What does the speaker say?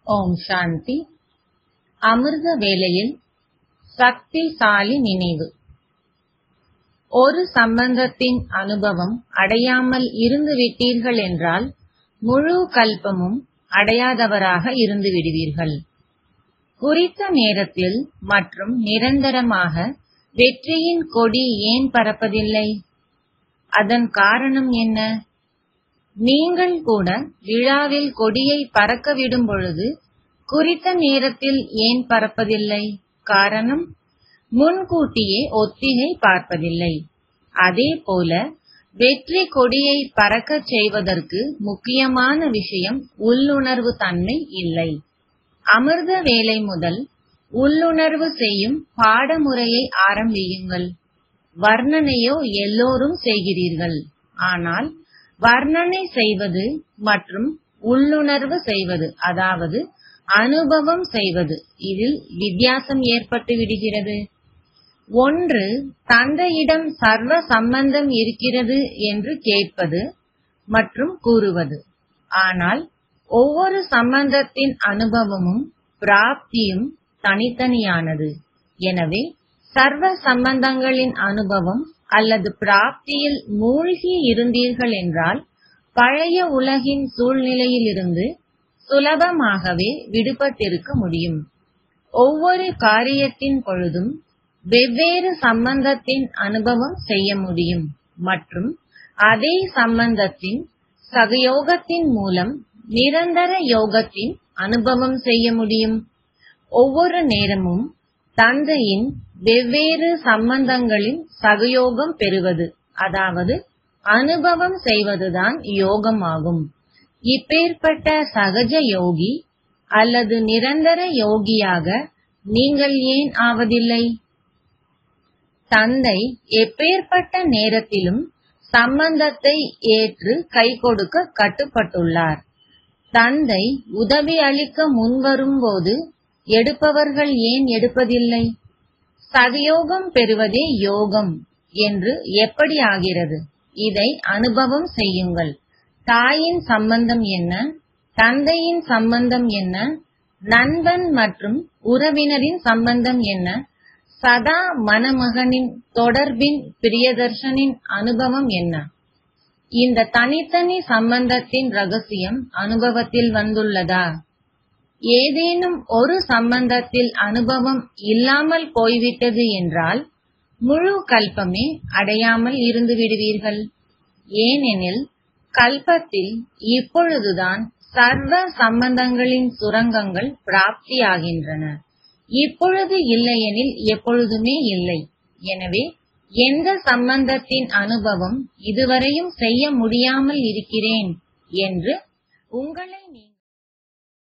ஓம் சாந்தி அமிர்த வேளையில் சக்திசாலி நினைவு ஒரு சம்பந்தத்தின் அனுபவம் அடையாமல் இருந்து விட்டீர்கள் என்றால் முழு கல்பமும் அடையாதவராக இருந்து விடுவீர்கள் குறித்த நேரத்தில் மற்றும் நிரந்தரமாக வெற்றியின் கொடி ஏன் பறப்பதில்லை அதன் காரணம் என்ன நீங்கள் கூட விழாவில் கொடியை பறக்க விடும் பொழுது குறித்த நேரத்தில் ஏன் பறப்பதில்லை காரணம் முன்கூட்டியே ஒத்திகை பார்ப்பதில்லை அதே போல வெற்றி கொடியை பறக்கச் செய்வதற்கு முக்கியமான விஷயம் உள்ளுணர்வு தன்மை இல்லை அமிர்த வேலை முதல் உள்ளுணர்வு செய்யும் பாடமுறையை ஆரம்பியுங்கள் வர்ணனையோ எல்லோரும் செய்கிறீர்கள் ஆனால் வர்ணனை செய்வது மற்றும் உள்ளுணர்வு செய்வது அதாவது அனுபவம் செய்வது இதில் வித்தியாசம் ஏற்பட்டு விடுகிறது ஒன்று தந்தையிடம் சர்வ சம்பந்தம் இருக்கிறது என்று கேட்பது மற்றும் கூறுவது ஆனால் ஒவ்வொரு சம்பந்தத்தின் அனுபவமும் பிராப்தியும் தனித்தனியானது எனவே சர்வ சம்பந்தங்களின் அனுபவம் அல்லது பிராப்தியில் மூழ்கி இருந்தீர்கள் என்றால் பழைய உலகின் சூழ்நிலையிலிருந்து சுலபமாகவே விடுபட்டிருக்க முடியும் ஒவ்வொரு காரியத்தின் பொழுதும் வெவ்வேறு சம்பந்தத்தின் அனுபவம் செய்ய முடியும் மற்றும் அதே சம்பந்தத்தின் சகயோகத்தின் மூலம் நிரந்தர யோகத்தின் அனுபவம் செய்ய முடியும் ஒவ்வொரு நேரமும் தந்தையின் வெவ்வேறு சம்பந்தங்களின் சகயோகம் பெறுவது அதாவது அனுபவம் செய்வதுதான் யோகமாகும் இப்பேற்பட்ட சகஜ யோகி அல்லது நிரந்தர யோகியாக நீங்கள் ஏன் ஆவதில்லை தந்தை எப்பேற்பட்ட நேரத்திலும் சம்பந்தத்தை ஏற்று கை கொடுக்க கட்டுப்பட்டுள்ளார் தந்தை உதவி அளிக்க முன்வரும்போது எடுப்பவர்கள் ஏன் எடுப்பதில்லை சகயோகம் பெறுவதே யோகம் என்று எப்படி ஆகிறது இதை அனுபவம் செய்யுங்கள் தாயின் சம்பந்தம் என்ன தந்தையின் சம்பந்தம் என்ன நண்பன் மற்றும் உறவினரின் சம்பந்தம் என்ன சதா மணமகனின் தொடர்பின் பிரியதர்ஷனின் அனுபவம் என்ன இந்த தனித்தனி சம்பந்தத்தின் ரகசியம் அனுபவத்தில் வந்துள்ளதா ஏதேனும் ஒரு சம்பந்தத்தில் அனுபவம் இல்லாமல் போய்விட்டது என்றால் முழு கல்பமே அடையாமல் இருந்து விடுவீர்கள் ஏனெனில் கல்பத்தில் இப்பொழுதுதான் சர்வ சம்பந்தங்களின் சுரங்கங்கள் பிராப்தியாகின்றன இப்பொழுது இல்லையெனில் எப்பொழுதுமே இல்லை எனவே எந்த சம்பந்தத்தின் அனுபவம் இதுவரையும் செய்ய முடியாமல் இருக்கிறேன் என்று உங்களை